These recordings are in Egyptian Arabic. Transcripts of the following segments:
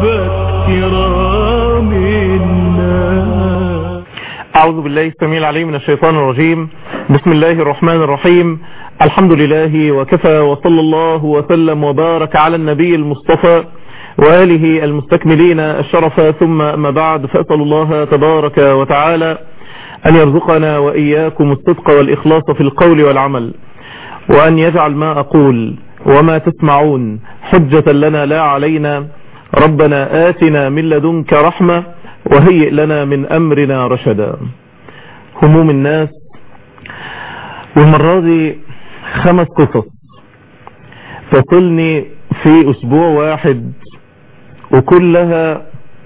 كرام الناس أعوذ بالله السميع العليم من الشيطان الرجيم بسم الله الرحمن الرحيم الحمد لله وكفى وصلى الله وسلم وبارك على النبي المصطفى وآله المستكملين الشرف ثم ما بعد فأسأل الله تبارك وتعالى أن يرزقنا وإياكم الصدق والإخلاص في القول والعمل وأن يجعل ما أقول وما تسمعون حجة لنا لا علينا ربنا آتنا من لدنك رحمة وهيئ لنا من أمرنا رشدا هموم الناس والمرة دي خمس قصص تصلني في أسبوع واحد وكلها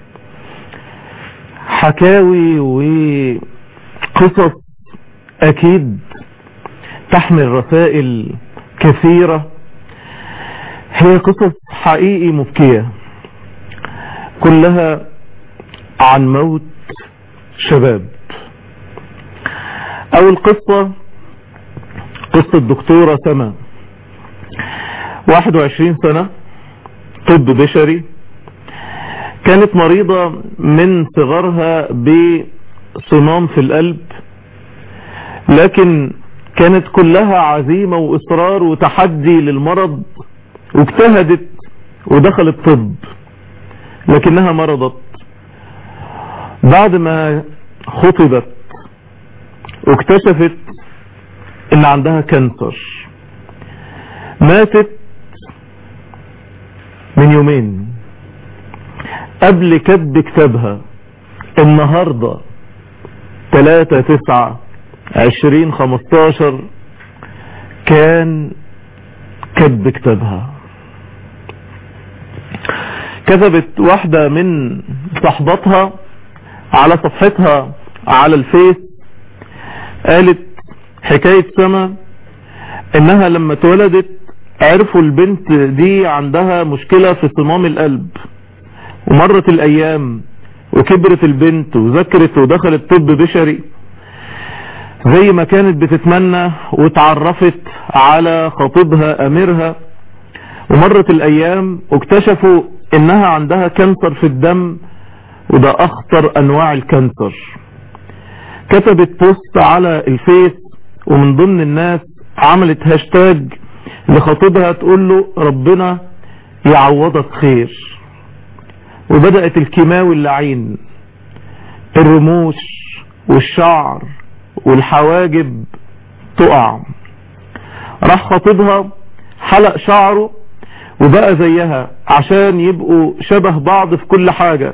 حكاوي وقصص أكيد تحمل رسائل كثيرة هي قصص حقيقي مبكية كلها عن موت شباب اول قصة قصة دكتورة سما 21 سنة طب بشري كانت مريضة من صغرها بصمام في القلب لكن كانت كلها عزيمة واصرار وتحدي للمرض واجتهدت ودخلت طب لكنها مرضت بعد ما خطبت واكتشفت ان عندها كانسر ماتت من يومين قبل كتب كتابها النهاردة 3 9 20 15 كان كتب كتابها كتبت واحدة من صحباتها على صفحتها على الفيس قالت حكاية سما انها لما اتولدت عرفوا البنت دي عندها مشكلة في صمام القلب ومرت الايام وكبرت البنت وذكرت ودخلت طب بشري زي ما كانت بتتمنى وتعرفت على خطيبها اميرها ومرت الايام واكتشفوا انها عندها كانسر في الدم وده اخطر انواع الكانسر كتبت بوست على الفيس ومن ضمن الناس عملت هاشتاج لخطيبها تقول له ربنا يعوضك خير وبدأت الكيماوي اللعين الرموش والشعر والحواجب تقع راح خطيبها حلق شعره وبقى زيها عشان يبقوا شبه بعض في كل حاجة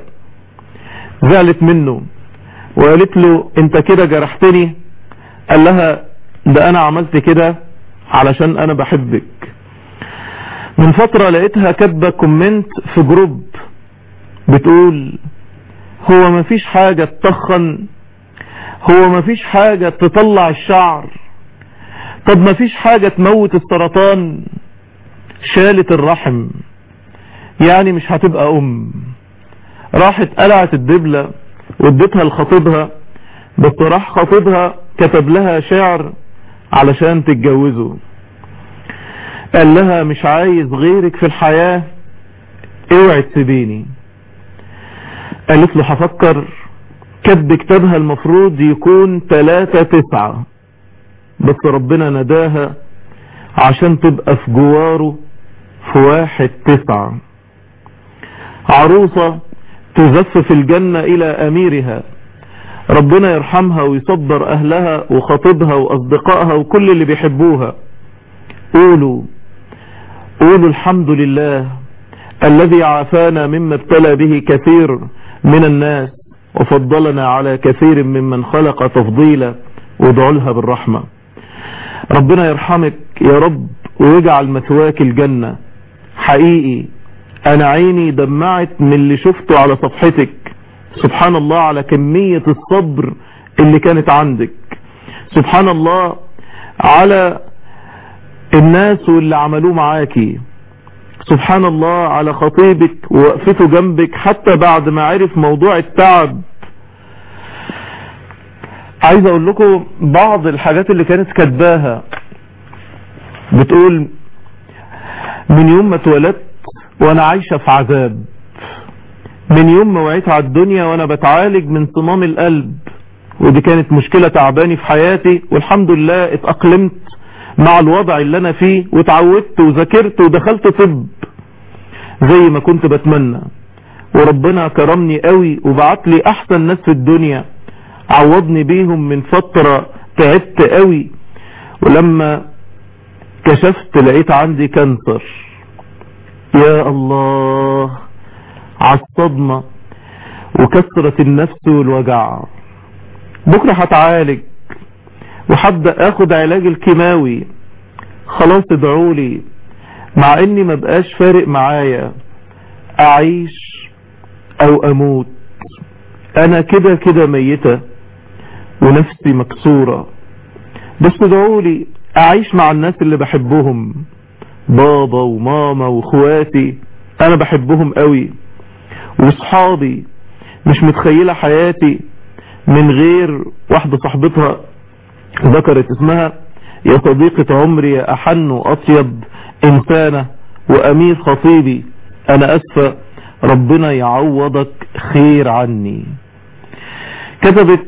زعلت منه وقالت له انت كده جرحتني قال لها ده انا عملت كده علشان انا بحبك من فترة لقيتها كاتبة كومنت في جروب بتقول هو مفيش حاجة تطخن هو مفيش حاجة تطلع الشعر طب مفيش حاجة تموت السرطان شالت الرحم يعني مش هتبقى ام راحت قلعت الدبلة واديتها لخطيبها بس راح خطيبها كتب لها شعر علشان تتجوزه قال لها مش عايز غيرك في الحياة اوعي تسيبيني قالت له هفكر كتب كتابها المفروض يكون تلاتة تسعة بس ربنا نداها عشان تبقى في جواره في واحد تسعة عروسة تزف في الجنة الى اميرها ربنا يرحمها ويصبر اهلها وخطيبها واصدقائها وكل اللي بيحبوها قولوا قولوا الحمد لله الذي عافانا مما ابتلى به كثير من الناس وفضلنا على كثير ممن خلق تفضيلا وادعوا لها بالرحمة ربنا يرحمك يا رب ويجعل مثواك الجنة حقيقي انا عيني دمعت من اللي شفته على صفحتك سبحان الله على كمية الصبر اللي كانت عندك سبحان الله على الناس واللي عملوه معاكي سبحان الله على خطيبك ووقفته جنبك حتى بعد ما عرف موضوع التعب عايز اقول لكم بعض الحاجات اللي كانت كاتباها بتقول من يوم ما اتولدت وانا عايشة في عذاب من يوم ما وعيت على الدنيا وانا بتعالج من صمام القلب ودي كانت مشكلة تعباني في حياتي والحمد لله اتأقلمت مع الوضع اللي انا فيه وتعودت وذاكرت ودخلت طب زي ما كنت بتمنى وربنا كرمني قوي وبعت لي احسن ناس في الدنيا عوضني بيهم من فترة تعبت قوي ولما كشفت لقيت عندي كانسر يا الله عالصدمة وكسرة النفس والوجع بكرة هتعالج وحبدأ اخد علاج الكيماوي خلاص ادعولي مع اني ما بقاش فارق معايا اعيش او اموت انا كده كده ميتة ونفسي مكسورة بس ادعولي اعيش مع الناس اللي بحبهم بابا وماما واخواتي انا بحبهم قوي واصحابي مش متخيلة حياتي من غير واحدة صاحبتها ذكرت اسمها يا صديقة عمري يا أحن وأطيب إنسانة وأمير خطيبي أنا أسفة ربنا يعوضك خير عني كتبت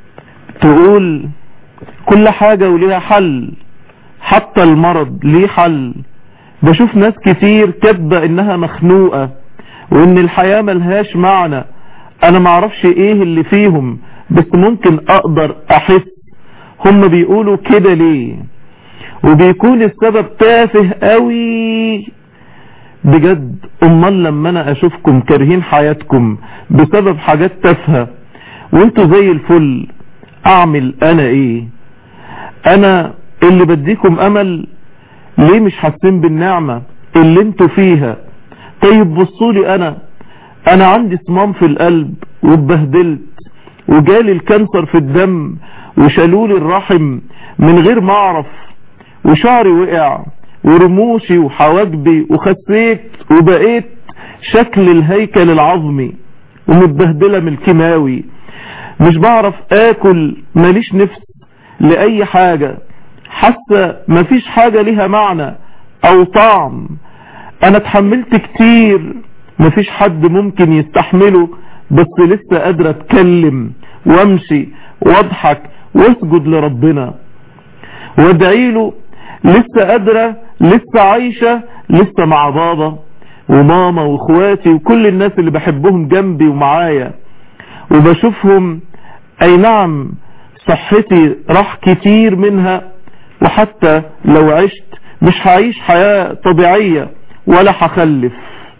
تقول كل حاجة وليها حل حتى المرض ليه حل بشوف ناس كتير كاتبة انها مخنوقة وان الحياة ملهاش معنى انا معرفش ايه اللي فيهم بس ممكن اقدر احس هم بيقولوا كده ليه وبيكون السبب تافه قوي بجد امال لما انا اشوفكم كارهين حياتكم بسبب حاجات تافهه وانتوا زي الفل اعمل انا ايه انا اللي بديكم امل ليه مش حاسين بالنعمة اللي انتوا فيها طيب بصولي انا انا عندي صمام في القلب واتبهدلت وجالي الكانسر في الدم وشالولي الرحم من غير ما اعرف وشعري وقع ورموشي وحواجبي وخسيت وبقيت شكل الهيكل العظمي ومتبهدلة من الكيماوي مش بعرف اكل ماليش نفس لاي حاجة حاسة مفيش حاجة ليها معنى او طعم انا اتحملت كتير مفيش حد ممكن يستحمله بس لسه قادرة اتكلم وامشي واضحك واسجد لربنا وادعي له لسه قادرة لسه عايشة لسه مع بابا وماما واخواتي وكل الناس اللي بحبهم جنبي ومعايا وبشوفهم اي نعم صحتي راح كتير منها وحتى لو عشت مش هعيش حياة طبيعية ولا هخلف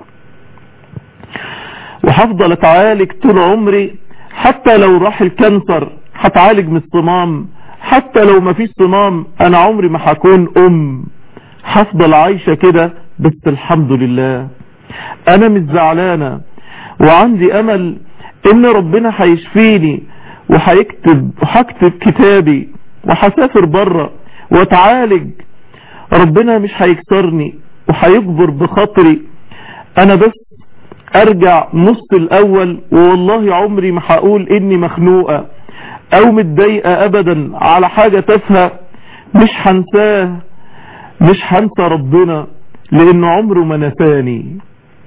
وهفضل اتعالج طول عمري حتى لو راح الكانسر هتعالج من الصمام حتى لو مفيش صمام انا عمري ما هكون ام هفضل عايشة كده بس الحمد لله انا مش زعلانة وعندي امل ان ربنا هيشفيني وهيكتب وهكتب كتابي وهسافر بره واتعالج ربنا مش هيكسرني وهيكبر بخاطري انا بس ارجع نص الاول والله عمري ما هقول اني مخنوقة او متضايقة ابدا على حاجة تافهة مش هنساه مش هنسى ربنا لانه عمره ما نساني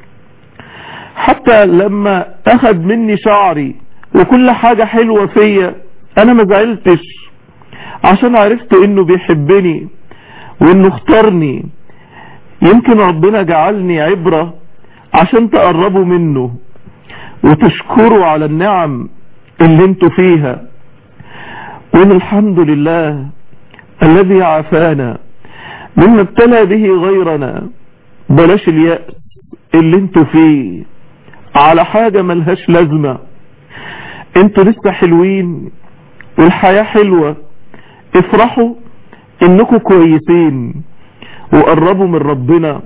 حتى لما اخد مني شعري وكل حاجة حلوة فيا انا ما زعلتش عشان عرفت انه بيحبني وانه اختارني يمكن ربنا جعلني عبرة عشان تقربوا منه وتشكروا على النعم اللي انتوا فيها وان الحمد لله الذي عافانا مما ابتلى به غيرنا بلاش اليأس اللي انتوا فيه على حاجة ملهاش لازمة انتوا لسه حلوين والحياة حلوة افرحوا انكم كويسين وقربوا من ربنا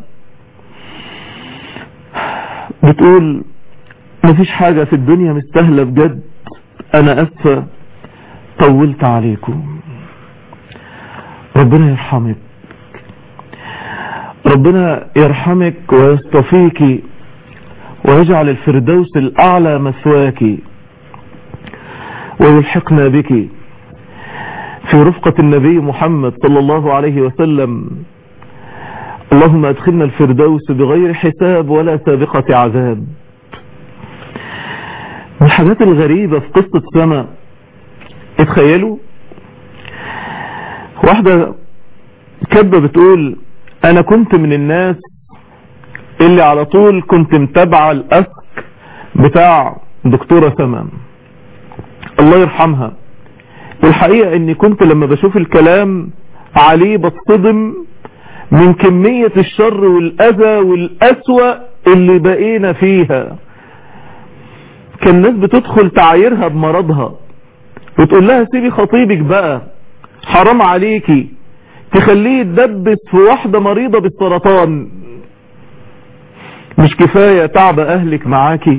بتقول مفيش حاجة في الدنيا مستاهلة بجد انا اسفة طولت عليكم ربنا يرحمك ربنا يرحمك ويصطفيك ويجعل الفردوس الاعلى مثواك ويلحقنا بك في رفقة النبي محمد صلى الله عليه وسلم اللهم ادخلنا الفردوس بغير حساب ولا سابقة عذاب من الحاجات الغريبة في قصة سما اتخيلوا واحدة كاتبة بتقول انا كنت من الناس اللي على طول كنت متابعة الاسك بتاع دكتورة سما الله يرحمها والحقيقة اني كنت لما بشوف الكلام عليه بتصدم من كمية الشر والاذى والاسوأ اللي بقينا فيها كان الناس بتدخل تعايرها بمرضها وتقول لها سيبي خطيبك بقى حرام عليكي تخليه يتدبس في واحدة مريضة بالسرطان مش كفاية تعب اهلك معاكي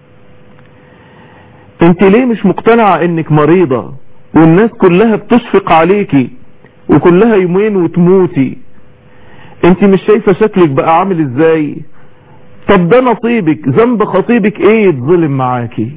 انت ليه مش مقتنعة انك مريضة والناس كلها بتشفق عليكي وكلها يومين وتموتي انت مش شايفة شكلك بقى عامل ازاي طب ده نصيبك ذنب خطيبك ايه يتظلم معاكي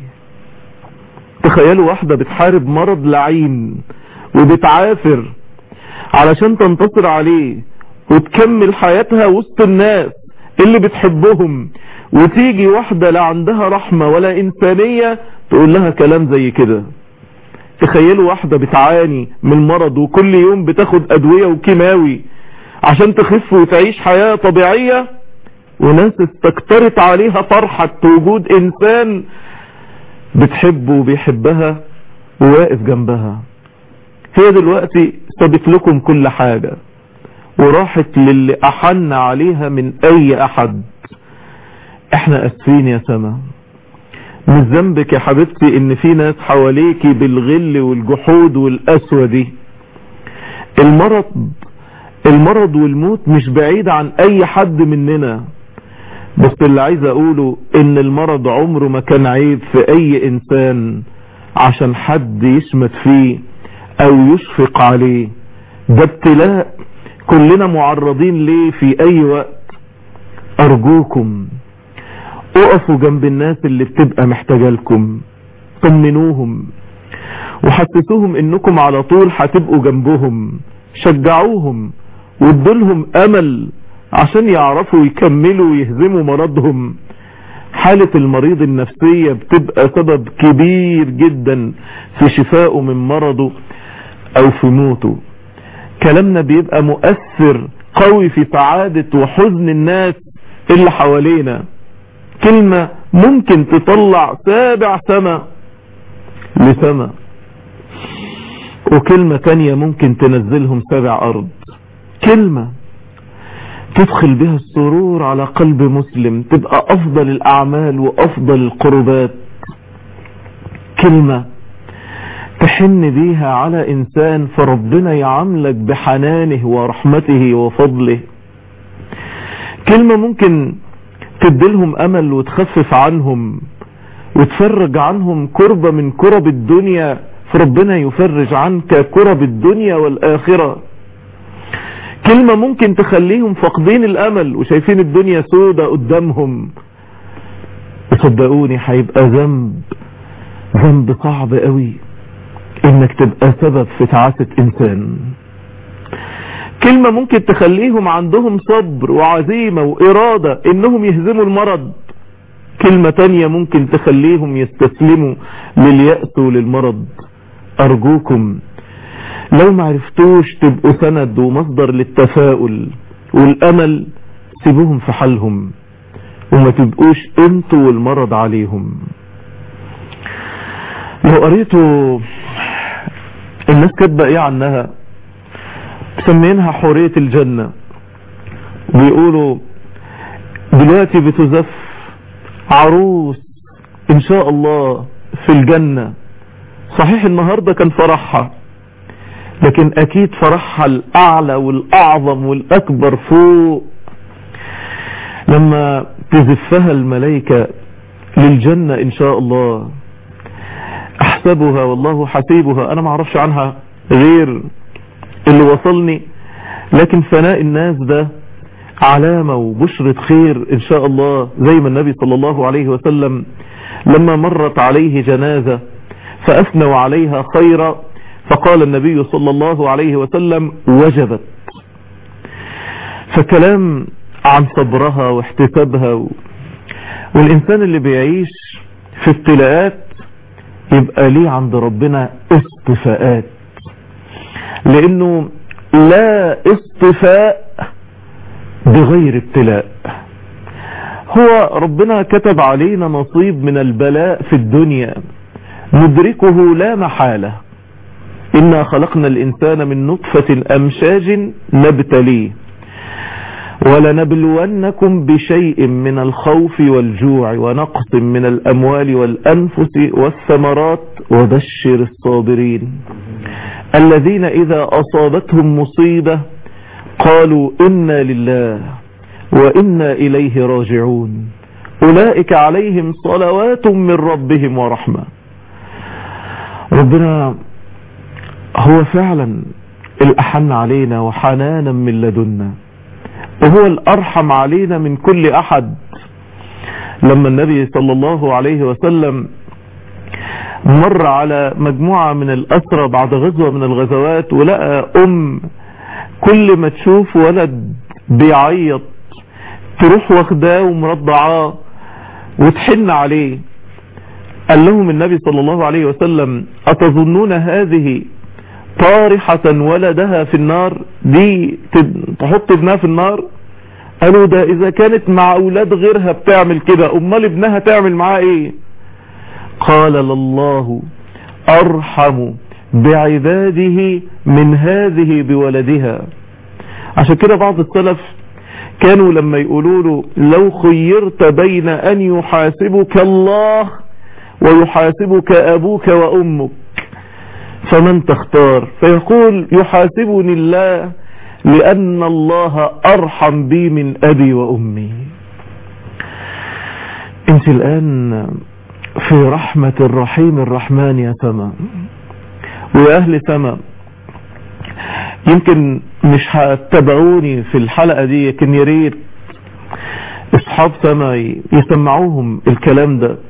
تخيلوا واحدة بتحارب مرض لعين وبتعافر علشان تنتصر عليه وتكمل حياتها وسط الناس اللي بتحبهم وتيجي واحدة لا عندها رحمة ولا انسانية تقول لها كلام زي كده تخيلوا واحدة بتعاني من مرض وكل يوم بتاخد ادوية وكيماوي عشان تخف وتعيش حياة طبيعية وناس استكترت عليها فرحة وجود انسان بتحبه وبيحبها وواقف جنبها هي دلوقتي سابت لكم كل حاجة وراحت للي احن عليها من اي احد احنا اسفين يا سما مش ذنبك يا حبيبتي ان في ناس حواليكي بالغل والجحود والقسوة دي المرض المرض والموت مش بعيد عن اي حد مننا بس اللي عايز اقوله ان المرض عمره ما كان عيب في اي انسان عشان حد يشمت فيه او يشفق عليه ده ابتلاء كلنا معرضين ليه في اي وقت ارجوكم اقفوا جنب الناس اللي بتبقى محتاجة لكم طمنوهم وحسسوهم انكم على طول هتبقوا جنبهم شجعوهم وادولهم امل عشان يعرفوا يكملوا ويهزموا مرضهم حالة المريض النفسية بتبقى سبب كبير جدا في شفائه من مرضه او في موته كلامنا بيبقى مؤثر قوي في سعادة وحزن الناس اللي حوالينا كلمة ممكن تطلع سابع سما لسما وكلمة تانية ممكن تنزلهم سابع ارض كلمة تدخل بها السرور على قلب مسلم تبقى افضل الاعمال وافضل القربات كلمة تحن بيها على انسان فربنا يعاملك بحنانه ورحمته وفضله كلمة ممكن تديلهم امل وتخفف عنهم وتفرج عنهم كربة من كرب الدنيا فربنا يفرج عنك كرب الدنيا والاخرة كلمة ممكن تخليهم فاقدين الامل وشايفين الدنيا سودة قدامهم وصدقوني هيبقى ذنب ذنب صعب قوي انك تبقى سبب في تعاسة انسان كلمة ممكن تخليهم عندهم صبر وعزيمة وارادة انهم يهزموا المرض كلمة تانية ممكن تخليهم يستسلموا لليأس وللمرض ارجوكم لو معرفتوش تبقوا سند ومصدر للتفاؤل والامل سيبوهم في حالهم وما تبقوش انتوا والمرض عليهم لو قريتوا الناس كاتبه ايه عنها مسمينها حورية الجنة بيقولوا دلوقتي بتزف عروس ان شاء الله في الجنة صحيح النهاردة كان فرحها لكن اكيد فرحها الاعلى والاعظم والاكبر فوق لما تزفها الملائكة للجنة ان شاء الله احسبها والله حسيبها انا ما اعرفش عنها غير اللي وصلني لكن فناء الناس ده علامة وبشرة خير ان شاء الله زي ما النبي صلى الله عليه وسلم لما مرت عليه جنازة فاثنوا عليها خيرا فقال النبي صلى الله عليه وسلم وجبت فكلام عن صبرها واحتسابها و... والإنسان اللي بيعيش في ابتلاءات يبقى ليه عند ربنا اصطفاءات لانه لا اصطفاء بغير ابتلاء هو ربنا كتب علينا نصيب من البلاء في الدنيا ندركه لا محالة إنا خلقنا الإنسان من نطفة أمشاج نبتليه ولنبلونكم بشيء من الخوف والجوع ونقص من الأموال والأنفس والثمرات وبشر الصابرين الذين إذا أصابتهم مصيبة قالوا إنا لله وإنا إليه راجعون أولئك عليهم صلوات من ربهم ورحمة ربنا هو فعلا الأحن علينا وحنانا من لدنا وهو الأرحم علينا من كل أحد لما النبي صلى الله عليه وسلم مر على مجموعة من الأسرى بعد غزوة من الغزوات ولقى أم كل ما تشوف ولد بيعيط تروح واخداه ومرضعاه وتحن عليه قال لهم النبي صلى الله عليه وسلم أتظنون هذه طارحة ولدها في النار دي تحط ابنها في النار قالوا ده اذا كانت مع اولاد غيرها بتعمل كده امال ابنها تعمل معاه ايه قال لله ارحم بعباده من هذه بولدها عشان كده بعض السلف كانوا لما يقولوا له لو خيرت بين ان يحاسبك الله ويحاسبك ابوك وامك فمن تختار فيقول يحاسبني الله لأن الله أرحم بي من أبي وأمي انت الآن في رحمة الرحيم الرحمن يا سما ويا أهل سما يمكن مش هتتابعوني في الحلقة دي لكن يا ريت اصحاب سما يسمعوهم الكلام ده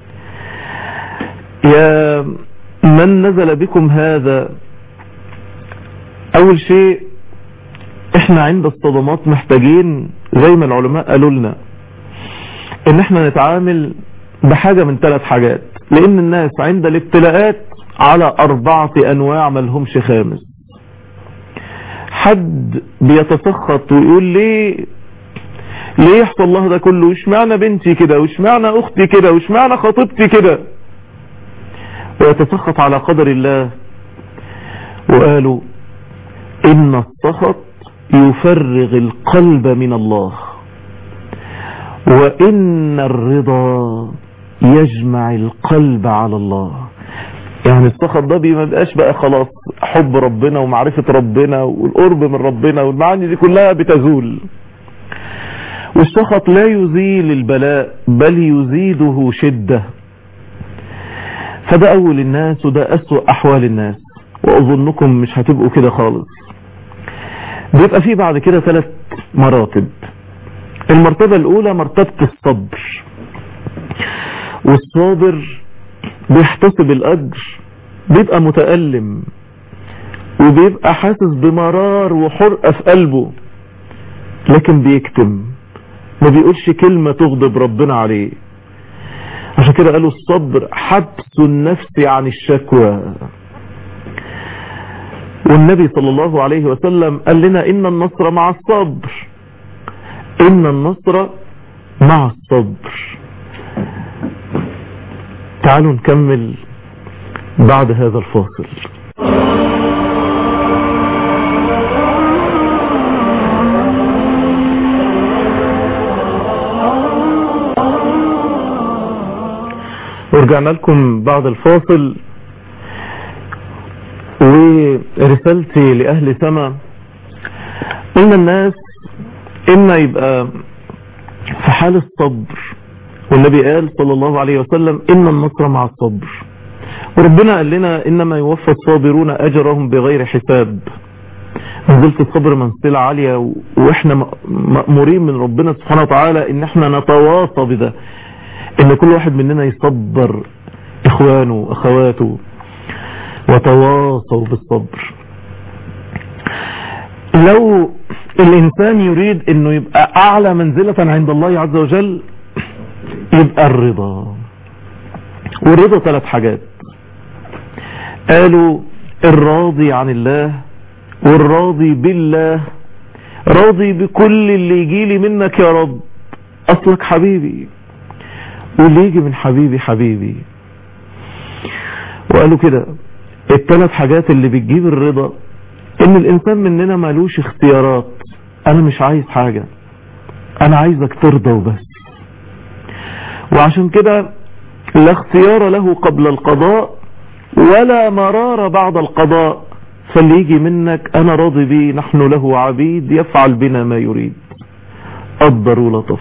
يا من نزل بكم هذا اول شيء احنا عند الصدمات محتاجين زي ما العلماء قالوا لنا ان احنا نتعامل بحاجة من ثلاث حاجات لان الناس عند الابتلاءات على اربعة انواع ملهمش خامس حد بيتسخط ويقول ليه ليه يحصل الله ده كله وش معنى بنتي كده وش معنى اختي كده وش معنى خطيبتي كده ويتسخط على قدر الله وقالوا إن السخط يفرغ القلب من الله وإن الرضا يجمع القلب على الله يعني السخط ده ما بقاش بقى خلاص حب ربنا ومعرفة ربنا والقرب من ربنا والمعاني دي كلها بتزول والسخط لا يزيل البلاء بل يزيده شدة فده اول الناس وده اسوأ احوال الناس واظنكم مش هتبقوا كده خالص بيبقى فيه بعد كده ثلاث مراتب المرتبة الاولى مرتبة الصبر والصابر بيحتسب الاجر بيبقى متألم وبيبقى حاسس بمرار وحرقة في قلبه لكن بيكتم ما بيقولش كلمة تغضب ربنا عليه عشان كده قالوا الصبر حبس النفس عن الشكوى والنبي صلى الله عليه وسلم قال لنا إن النصر مع الصبر إن النصر مع الصبر تعالوا نكمل بعد هذا الفاصل ورجعنا لكم بعد الفاصل ورسالتي لأهل سما إن الناس إما يبقى في حال الصبر والنبي قال صلى الله عليه وسلم إن النصر مع الصبر وربنا قال لنا إنما يوفى الصابرون أجرهم بغير حساب منزلة الصبر منزلة عالية وإحنا مأمورين من ربنا سبحانه وتعالى إن إحنا نتواصى بده ان كل واحد مننا يصبر اخوانه واخواته وتواصوا بالصبر لو الانسان يريد انه يبقى اعلى منزلة عند الله عز وجل يبقى الرضا والرضا ثلاث حاجات قالوا الراضي عن الله والراضي بالله راضي بكل اللي يجيلي منك يا رب اصلك حبيبي واللي يجي من حبيبي حبيبي وقالوا كده الثلاث حاجات اللي بتجيب الرضا ان الانسان مننا مالوش اختيارات انا مش عايز حاجة انا عايزك ترضى وبس وعشان كده لا اختيار له قبل القضاء ولا مرار بعد القضاء فاللي يجي منك انا راضي بيه نحن له عبيد يفعل بنا ما يريد قدر ولطف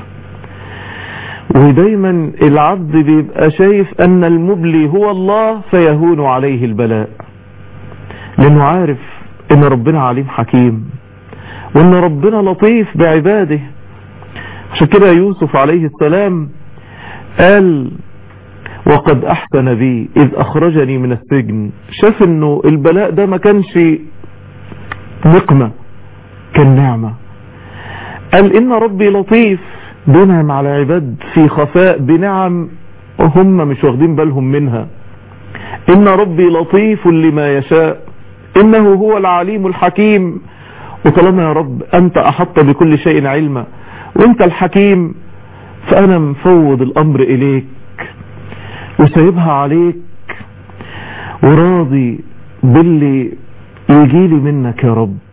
ودايما العبد بيبقى شايف ان المبلي هو الله فيهون عليه البلاء لانه عارف ان ربنا عليم حكيم وان ربنا لطيف بعباده عشان كده يوسف عليه السلام قال وقد احسن بي اذ اخرجني من السجن شاف انه البلاء ده ما كانش نقمة كان نعمة قال ان ربي لطيف بنعم على عباد في خفاء بنعم هم مش واخدين بالهم منها ان ربي لطيف لما يشاء انه هو العليم الحكيم وطالما يا رب انت احط بكل شيء علما وانت الحكيم فانا مفوض الامر اليك وسايبها عليك وراضي باللي يجيلي منك يا رب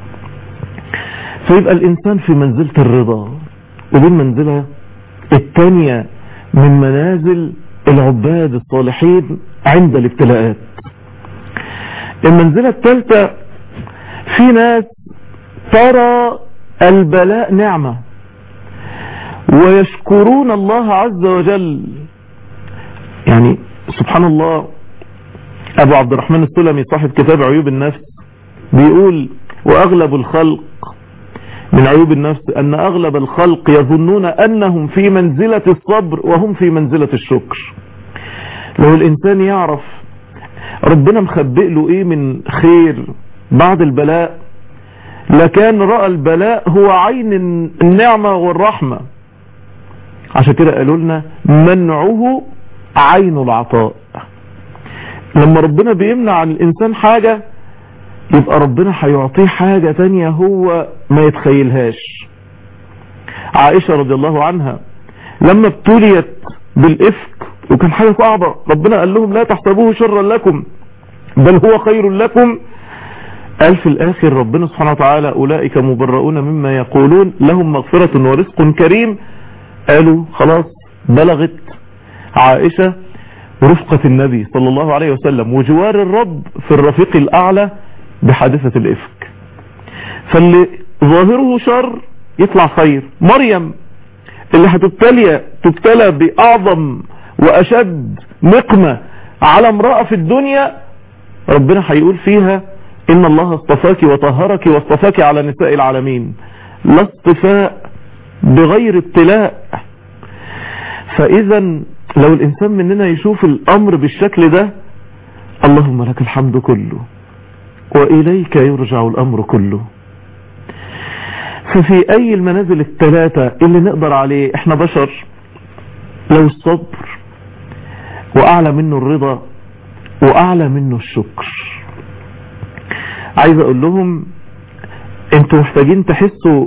فيبقى الانسان في منزلة الرضا ودي المنزلة الثانية من منازل العباد الصالحين عند الابتلاءات المنزلة الثالثة في ناس ترى البلاء نعمة ويشكرون الله عز وجل يعني سبحان الله ابو عبد الرحمن السلمي صاحب كتاب عيوب النفس بيقول واغلب الخلق من عيوب النفس ان اغلب الخلق يظنون انهم في منزلة الصبر وهم في منزلة الشكر لو الانسان يعرف ربنا مخبئ له ايه من خير بعد البلاء لكان رأى البلاء هو عين النعمة والرحمة عشان كده قالوا لنا منعه عين العطاء لما ربنا بيمنع عن الانسان حاجة يبقى ربنا هيعطيه حاجة تانية هو ما يتخيلهاش عائشة رضي الله عنها لما ابتليت بالإفك وكان حاجة صعبة ربنا قال لهم لا تحسبوه شرا لكم بل هو خير لكم قال في الآخر ربنا سبحانه وتعالى أولئك مبرؤون مما يقولون لهم مغفرة ورزق كريم قالوا خلاص بلغت عائشة رفقة النبي صلى الله عليه وسلم وجوار الرب في الرفيق الأعلى بحادثة الإفك فاللي ظاهره شر يطلع خير مريم اللي هتبتلي تبتلى بأعظم وأشد نقمة على امرأة في الدنيا ربنا هيقول فيها إن الله اصطفاك وطهرك واصطفاك على نساء العالمين لا اصطفاء بغير ابتلاء فإذا لو الإنسان مننا يشوف الأمر بالشكل ده اللهم لك الحمد كله وإليك يرجع الأمر كله ففي أي المنازل الثلاثة اللي نقدر عليه احنا بشر لو الصبر وأعلى منه الرضا وأعلى منه الشكر عايز أقول لهم انتوا محتاجين تحسوا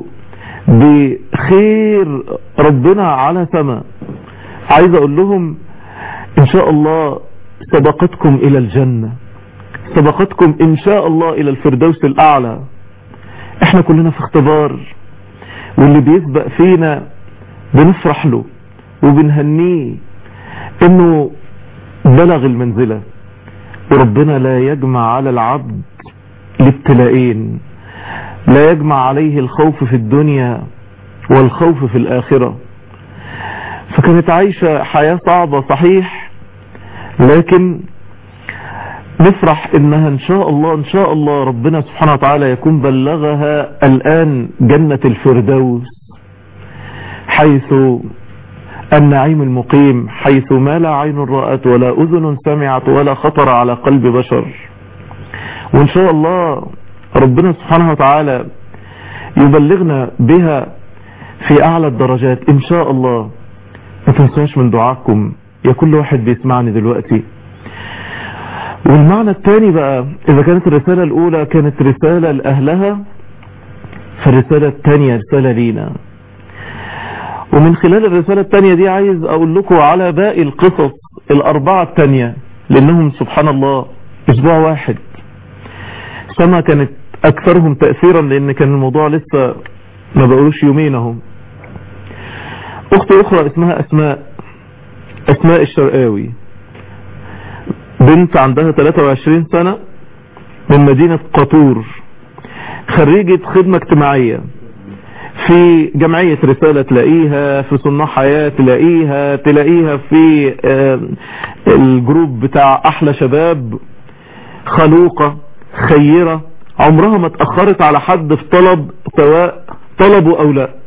بخير ربنا على سما عايز أقول لهم إن شاء الله سبقتكم إلى الجنة سبقتكم إن شاء الله إلى الفردوس الأعلى احنا كلنا في اختبار واللي بيسبق فينا بنفرح له وبنهنيه انه بلغ المنزلة وربنا لا يجمع على العبد الابتلاءين لا يجمع عليه الخوف في الدنيا والخوف في الآخرة فكانت عايشة حياة صعبة صحيح لكن نفرح انها ان شاء الله ان شاء الله ربنا سبحانه وتعالى يكون بلغها الان جنة الفردوس حيث النعيم المقيم حيث ما لا عين رأت ولا اذن سمعت ولا خطر على قلب بشر وان شاء الله ربنا سبحانه وتعالى يبلغنا بها في اعلى الدرجات ان شاء الله ما تنسوش من دعاكم يا كل واحد بيسمعني دلوقتي والمعنى الثاني بقى إذا كانت الرسالة الأولى كانت رسالة لأهلها فالرسالة الثانية رسالة لينا ومن خلال الرسالة الثانية دي عايز أقول لكم على باقي القصص الأربعة الثانية لأنهم سبحان الله أسبوع واحد سما كانت أكثرهم تأثيرا لأن كان الموضوع لسه ما بقولوش يومين اهو أخت أخرى اسمها أسماء أسماء الشرقاوي بنت عندها 23 سنة من مدينة قطور خريجة خدمة اجتماعية في جمعية رسالة تلاقيها في صناع حياة تلاقيها تلاقيها في الجروب بتاع أحلى شباب خلوقة خيرة عمرها ما اتأخرت على حد في طلب سواء طلبوا أو لا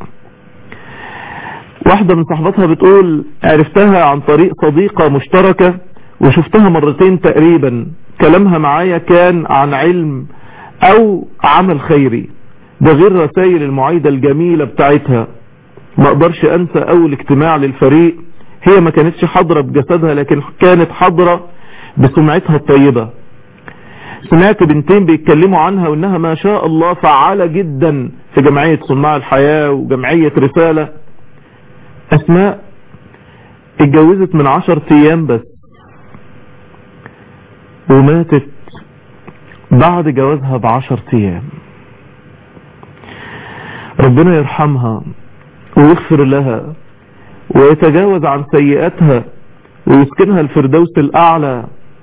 واحدة من صحباتها بتقول عرفتها عن طريق صديقة مشتركة وشفتها مرتين تقريبا كلامها معايا كان عن علم او عمل خيري ده غير رسائل المعايدة الجميلة بتاعتها ما اقدرش انسى اول اجتماع للفريق هي ما كانتش حاضرة بجسدها لكن كانت حاضرة بسمعتها الطيبة سمعت بنتين بيتكلموا عنها وانها ما شاء الله فعالة جدا في جمعية صناع الحياة وجمعية رسالة اسماء اتجوزت من عشر ايام بس وماتت بعد جوازها بعشر ايام ربنا يرحمها ويغفر لها ويتجاوز عن سيئاتها ويسكنها الفردوس الاعلى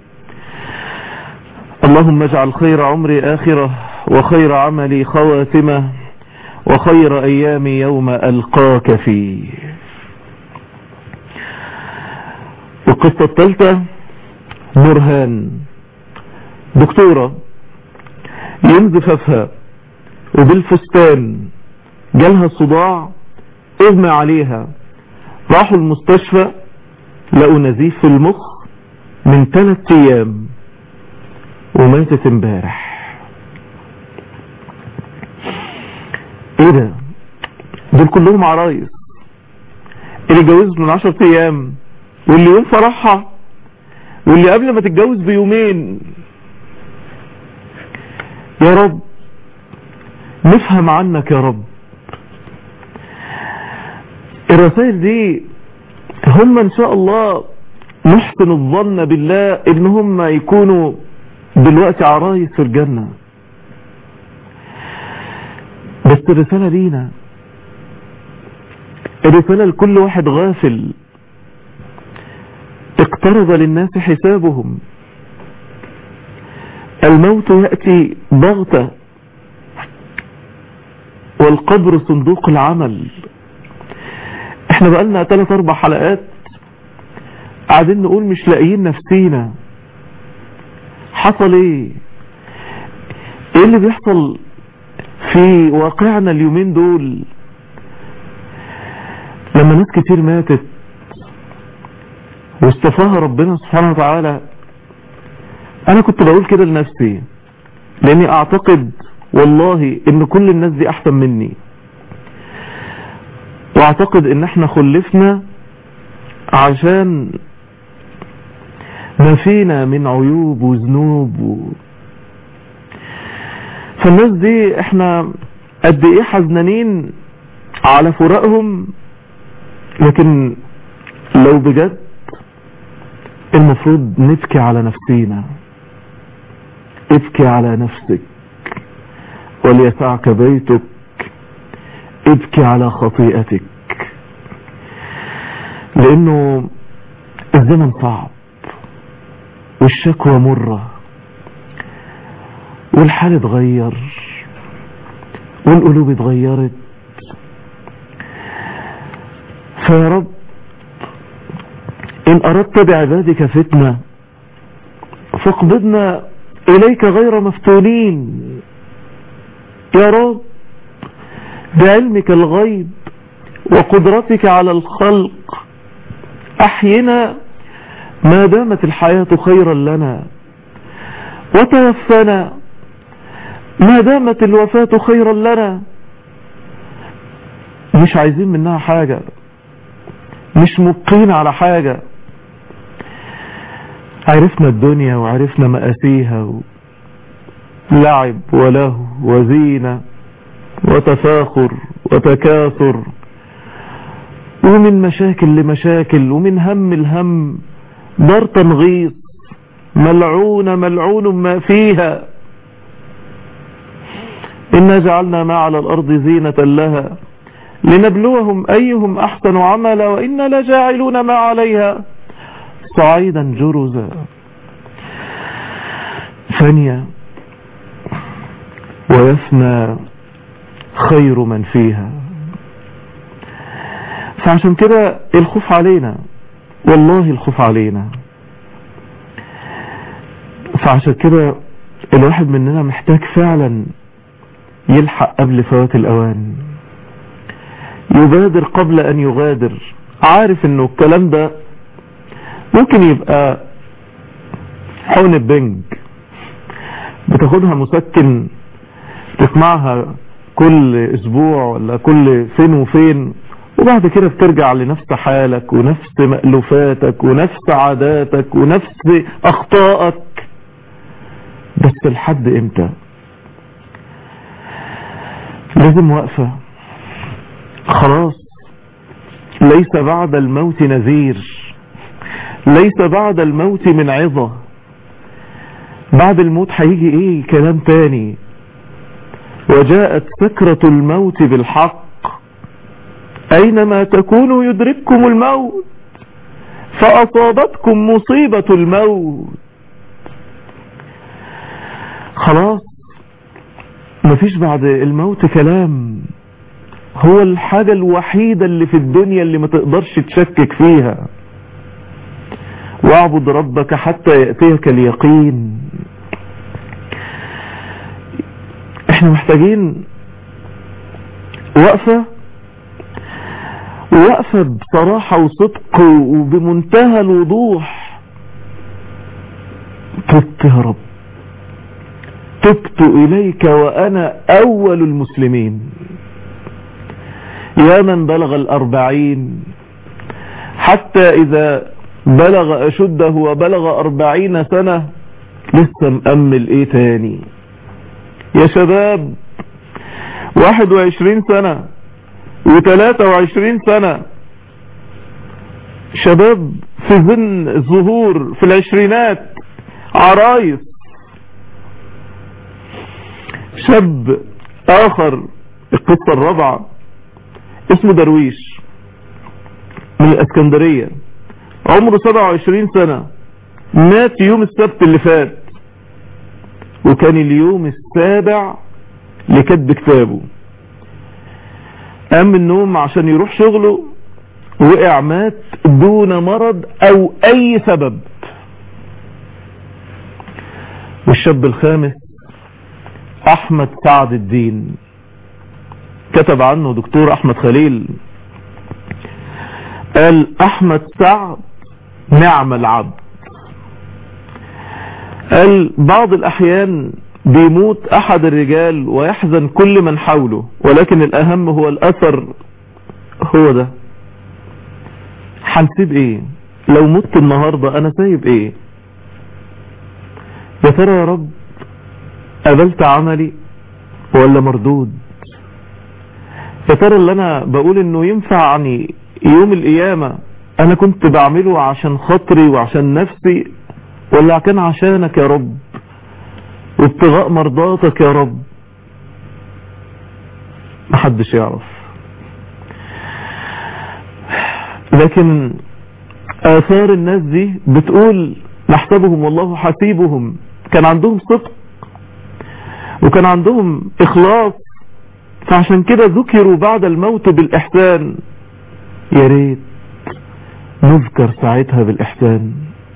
اللهم اجعل خير عمري اخرة وخير عملي خواتمة وخير ايامي يوم القاك فيه القصة الثالثة برهان دكتورة ينزف ففها وبالفستان جالها صداع اغمى عليها راحوا المستشفى لقوا نزيف في المخ من ثلاث ايام وماتت امبارح ايه ده دول كلهم عرايس اللي اتجوزت من عشر ايام واللي يوم فرحها واللي قبل ما تتجوز بيومين يا رب نفهم عنك يا رب الرسائل دي هم ان شاء الله نحسن الظن بالله ان هم يكونوا دلوقتي عرايس في الجنة بس الرسالة لينا الرسالة لكل واحد غافل اقترب للناس حسابهم الموت يأتي بغتة والقبر صندوق العمل احنا بقالنا ثلاث اربع حلقات قاعدين نقول مش لاقيين نفسينا حصل ايه ايه اللي بيحصل في واقعنا اليومين دول لما ناس كتير ماتت واصطفاها ربنا سبحانه وتعالى انا كنت بقول كده لنفسي لاني اعتقد والله ان كل الناس دي احسن مني واعتقد ان احنا خلفنا عشان ما فينا من عيوب وذنوب و... فالناس دي احنا قد ايه حزنانين على فراقهم لكن لو بجد المفروض نبكي على نفسينا ابكي على نفسك وليسعك بيتك ابكي على خطيئتك لانه الزمن صعب والشكوى مرة والحال اتغير والقلوب اتغيرت فيا رب إن أردت بعبادك فتنة فاقبضنا إليك غير مفتونين يا رب بعلمك الغيب وقدرتك على الخلق أحينا ما دامت الحياة خيرا لنا وتوفنا ما دامت الوفاة خيرا لنا مش عايزين منها حاجة مش مبقين على حاجة عرفنا الدنيا وعرفنا مآسيها و... لعب وله وزينة وتفاخر وتكاثر ومن مشاكل لمشاكل ومن هم الهم دار تنغيص ملعون ملعون ما فيها إنا جعلنا ما على الأرض زينة لها لنبلوهم أيهم أحسن عملا وإنا لجاعلون ما عليها صعيدا جرزا فنيا ويفنى خير من فيها فعشان كده الخوف علينا والله الخوف علينا فعشان كده الواحد مننا محتاج فعلا يلحق قبل فوات الأوان يبادر قبل أن يغادر عارف انه الكلام ده ممكن يبقى حقن البنج بتاخدها مسكن تسمعها كل اسبوع ولا كل فين وفين وبعد كده بترجع لنفس حالك ونفس مألوفاتك ونفس عاداتك ونفس اخطائك بس لحد امتى لازم وقفة خلاص ليس بعد الموت نذير ليس بعد الموت من عظة بعد الموت هيجي ايه كلام تاني وجاءت سكرة الموت بالحق اينما تكونوا يدرككم الموت فاصابتكم مصيبة الموت خلاص مفيش بعد الموت كلام هو الحاجة الوحيدة اللي في الدنيا اللي ما تقدرش تشكك فيها واعبد ربك حتى يأتيك اليقين احنا محتاجين وقفة وقفة بصراحة وصدق وبمنتهى الوضوح تبت يا رب تبت إليك وأنا أول المسلمين يا من بلغ الأربعين حتى إذا بلغ أشده وبلغ أربعين سنة لسه مأمل إيه تاني يا شباب واحد وعشرين سنة وثلاثة وعشرين سنة شباب في ظن الظهور في العشرينات عرايس شاب آخر القصة الرابعة اسمه درويش من الاسكندرية عمره 27 سنة مات يوم السبت اللي فات وكان اليوم السابع لكتب كتابه قام من النوم عشان يروح شغله وقع مات دون مرض او اي سبب والشاب الخامس احمد سعد الدين كتب عنه دكتور احمد خليل قال احمد سعد نعم العبد قال بعض الاحيان بيموت احد الرجال ويحزن كل من حوله ولكن الاهم هو الاثر هو ده هنسيب ايه لو مت النهاردة انا سايب ايه يا ترى يا رب قبلت عملي ولا مردود يا ترى اللي انا بقول انه ينفعني يوم القيامة انا كنت بعمله عشان خاطري وعشان نفسي ولا كان عشانك يا رب وابتغاء مرضاتك يا رب محدش يعرف لكن آثار الناس دي بتقول نحسبهم والله حسيبهم كان عندهم صدق وكان عندهم إخلاص فعشان كده ذكروا بعد الموت بالإحسان يا ريت نذكر ساعتها بالإحسان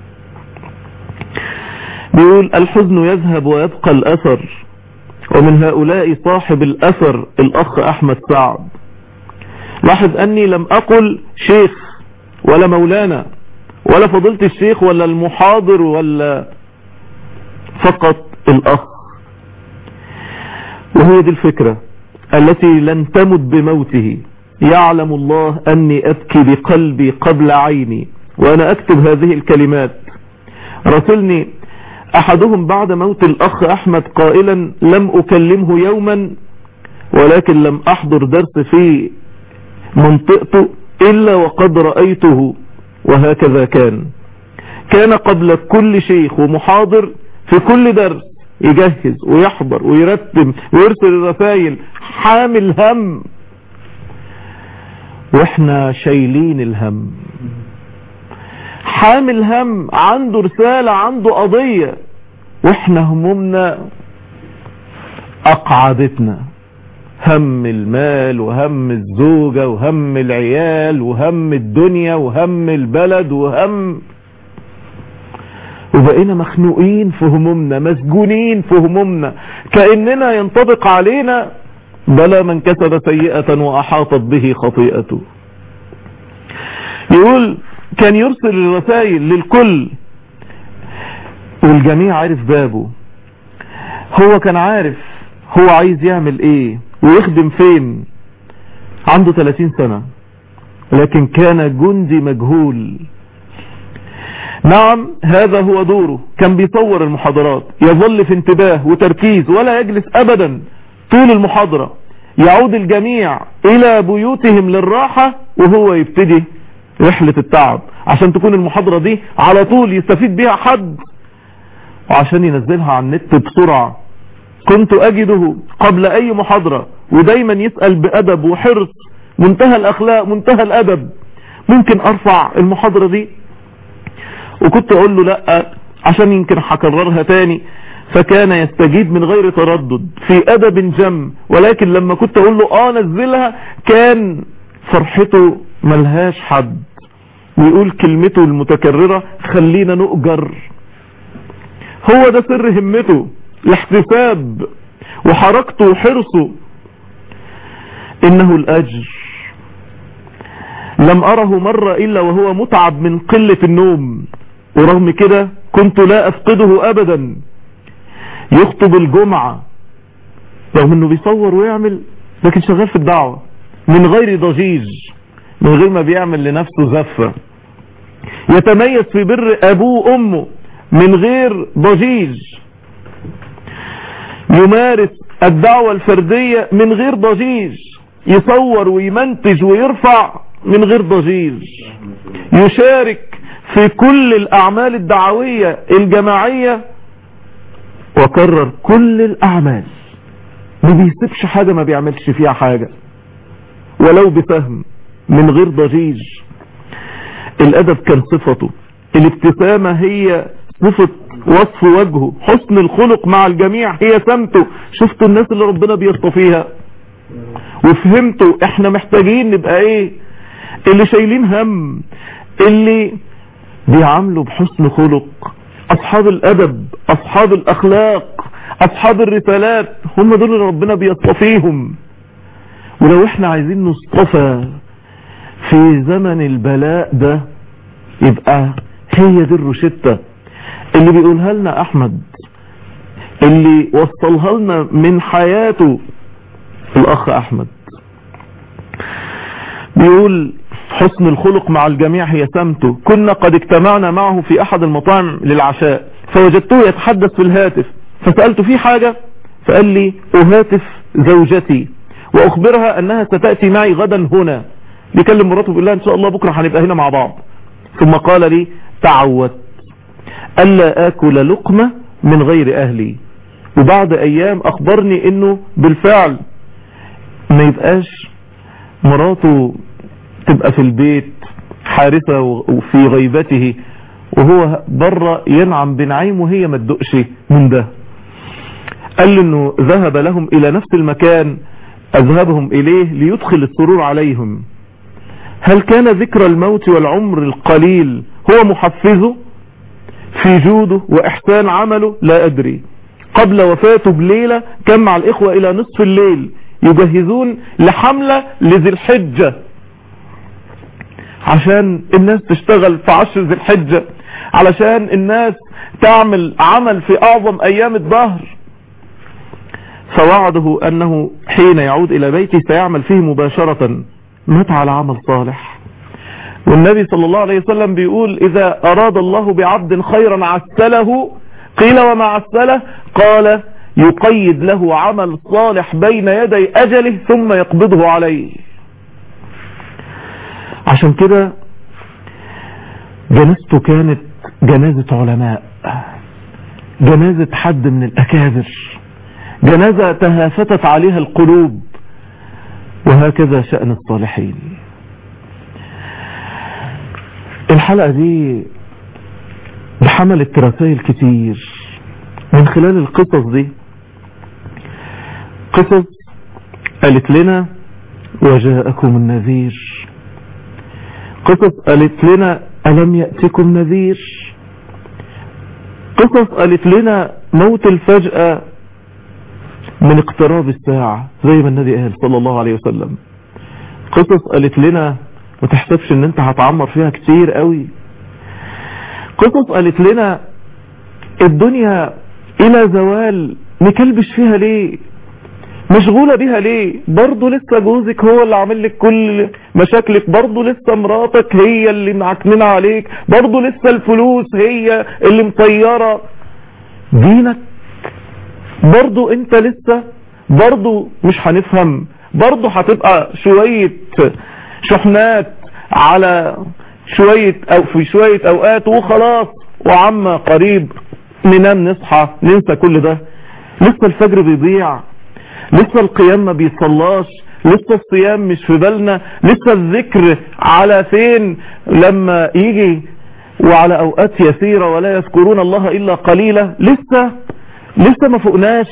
بيقول الحزن يذهب ويبقى الأثر ومن هؤلاء صاحب الأثر الأخ أحمد سعد لاحظ أني لم أقل شيخ ولا مولانا ولا فضيلة الشيخ ولا المحاضر ولا فقط الأخ وهي دي الفكرة التي لن تمت بموته يعلم الله أني أبكي بقلبي قبل عيني وأنا أكتب هذه الكلمات راسلني احدهم بعد موت الاخ احمد قائلا لم اكلمه يوما ولكن لم احضر درس في منطقته الا وقد رأيته وهكذا كان كان قبل كل شيخ ومحاضر في كل درس يجهز ويحضر ويرتب ويرسل الرسائل حامل هم واحنا شايلين الهم حامل هم عنده رسالة عنده قضية واحنا همومنا اقعدتنا هم المال وهم الزوجة وهم العيال وهم الدنيا وهم البلد وهم وبقينا مخنوقين في همومنا مسجونين في همومنا كأننا ينطبق علينا بلى من كسب سيئة وأحاطت به خطيئته يقول كان يرسل الرسائل للكل والجميع عارف بابه هو كان عارف هو عايز يعمل ايه ويخدم فين عنده 30 سنة لكن كان جندي مجهول نعم هذا هو دوره كان بيصور المحاضرات يظل في انتباه وتركيز ولا يجلس ابدا طول المحاضرة يعود الجميع الى بيوتهم للراحة وهو يبتدي رحلة التعب عشان تكون المحاضرة دي على طول يستفيد بها حد وعشان ينزلها على النت بسرعة كنت اجده قبل اي محاضرة ودايما يسأل بادب وحرص منتهى الاخلاق منتهى الادب ممكن ارفع المحاضرة دي وكنت اقول له لا عشان يمكن هكررها تاني فكان يستجيب من غير تردد في ادب جم ولكن لما كنت اقول له اه نزلها كان فرحته ملهاش حد ويقول كلمته المتكررة خلينا نؤجر هو ده سر همته الاحتساب وحركته وحرصه انه الاجر لم اره مرة الا وهو متعب من قلة النوم ورغم كده كنت لا افقده ابدا يخطب الجمعة رغم انه بيصور ويعمل لكن شغال في الدعوة من غير ضجيج من غير ما بيعمل لنفسه زفة يتميز في بر ابوه وامه من غير ضجيج يمارس الدعوة الفردية من غير ضجيج يصور ويمنتج ويرفع من غير ضجيج يشارك في كل الاعمال الدعوية الجماعية وكرر كل الاعمال ما بيسيبش حاجة ما بيعملش فيها حاجة ولو بفهم من غير ضجيج الادب كان صفته الابتسامة هي صفة وصف وجهه حسن الخلق مع الجميع هي سمته شفتوا الناس اللي ربنا بيصطفيها وفهمتوا احنا محتاجين نبقى ايه اللي شايلين هم اللي بيعاملوا بحسن خلق اصحاب الادب اصحاب الاخلاق اصحاب الرسالات هم دول اللي ربنا بيصطفيهم ولو احنا عايزين نصطفى في زمن البلاء ده يبقى هي دي الروشتة اللي بيقولها لنا احمد اللي وصلها لنا من حياته الاخ احمد بيقول حسن الخلق مع الجميع هي سمته كنا قد اجتمعنا معه في احد المطاعم للعشاء فوجدته يتحدث في الهاتف فسألته في حاجة فقال لي اهاتف زوجتي واخبرها انها ستأتي معي غدا هنا بيكلم مراته بيقول لها ان شاء الله بكرة هنبقى هنا مع بعض ثم قال لي تعودت الا اكل لقمة من غير اهلي وبعد ايام اخبرني انه بالفعل ما يبقاش مراته تبقى في البيت حارسة وفي غيبته وهو بره ينعم بنعيم وهي ما تدقش من ده قال لي انه ذهب لهم الى نفس المكان اذهبهم اليه ليدخل السرور عليهم هل كان ذكر الموت والعمر القليل هو محفزه في جوده واحسان عمله لا ادري قبل وفاته بليلة كان مع الاخوة الى نصف الليل يجهزون لحملة لذي الحجة عشان الناس تشتغل في عشر ذي الحجة علشان الناس تعمل عمل في اعظم ايام الظهر فوعده انه حين يعود الى بيته سيعمل فيه مباشرة مات على عمل صالح والنبي صلى الله عليه وسلم بيقول إذا أراد الله بعبد خيرا عسله قيل وما عسله قال يقيد له عمل صالح بين يدي أجله ثم يقبضه عليه عشان كده جنازته كانت جنازة علماء جنازة حد من الأكابر جنازة تهافتت عليها القلوب وهكذا شأن الصالحين الحلقة دي حملت رسائل كتير من خلال القصص دي قصص قالت لنا وجاءكم النذير قصص قالت لنا ألم يأتكم نذير قصص قالت لنا موت الفجأة من اقتراب الساعة زي ما النبي قال صلى الله عليه وسلم قصص قالت لنا ما تحسبش ان انت هتعمر فيها كتير قوي قصص قالت لنا الدنيا الى زوال مكلبش فيها ليه مشغولة بيها ليه برضه لسه جوزك هو اللي عامل لك كل مشاكلك برضه لسه مراتك هي اللي معكنين عليك برضه لسه الفلوس هي اللي مطيرة دينك برضه انت لسه برضه مش هنفهم برضه هتبقى شوية شحنات على شوية او في شوية اوقات وخلاص وعما قريب ننام نصحى ننسى كل ده لسه الفجر بيضيع لسه القيام ما بيصلاش لسه الصيام مش في بالنا لسه الذكر على فين لما يجي وعلى اوقات يسيرة ولا يذكرون الله الا قليلا لسه لسه ما فوقناش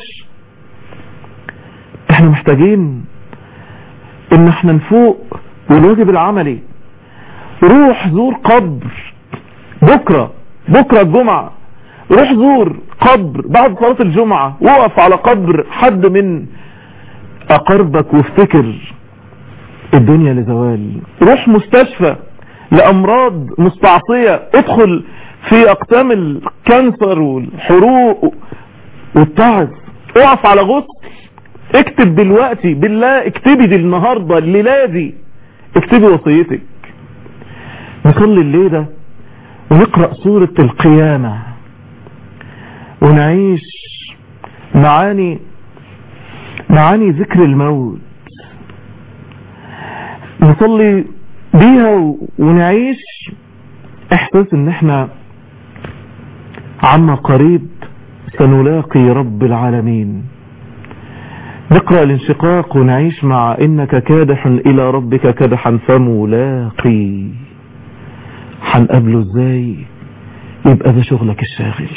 احنا محتاجين ان احنا نفوق والواجب العملي روح زور قبر بكرة بكرة الجمعة روح زور قبر بعد صلاة الجمعة وقف على قبر حد من اقربك وافتكر الدنيا لزوال روح مستشفى لامراض مستعصية ادخل في اقسام الكانسر والحروق والتعب اقف على غسل اكتب دلوقتي بالله اكتبي دي النهاردة الليلة دي اكتبي وصيتك نصلي الليلة ونقرأ سورة القيامة ونعيش معاني معاني ذكر الموت نصلي بيها ونعيش احساس ان احنا عما قريب سنلاقي رب العالمين نقرأ الانشقاق ونعيش مع انك كادح الى ربك كدحا فملاقي هنقابله ازاي يبقى ده شغلك الشاغل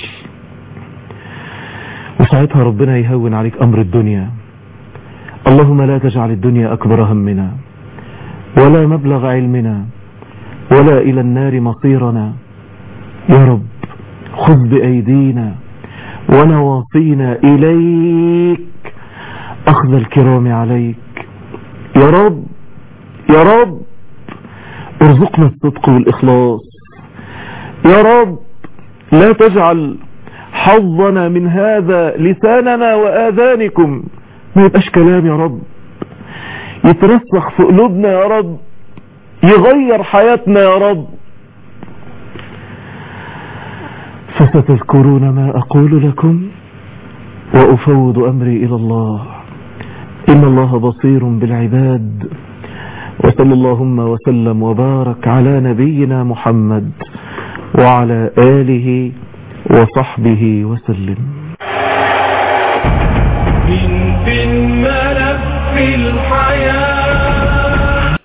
وساعتها ربنا يهون عليك امر الدنيا اللهم لا تجعل الدنيا اكبر همنا ولا مبلغ علمنا ولا الى النار مصيرنا يا رب خذ بايدينا ونواصينا اليك اخذ الكرام عليك يا رب يا رب ارزقنا الصدق والاخلاص يا رب لا تجعل حظنا من هذا لساننا واذانكم ما يبقاش كلام يا رب يترسخ في قلوبنا يا رب يغير حياتنا يا رب فستذكرون ما أقول لكم وأفوض أمري إلى الله إن الله بصير بالعباد وصلى اللهم وسلم وبارك على نبينا محمد وعلى آله وصحبه وسلم من في الملف الحياة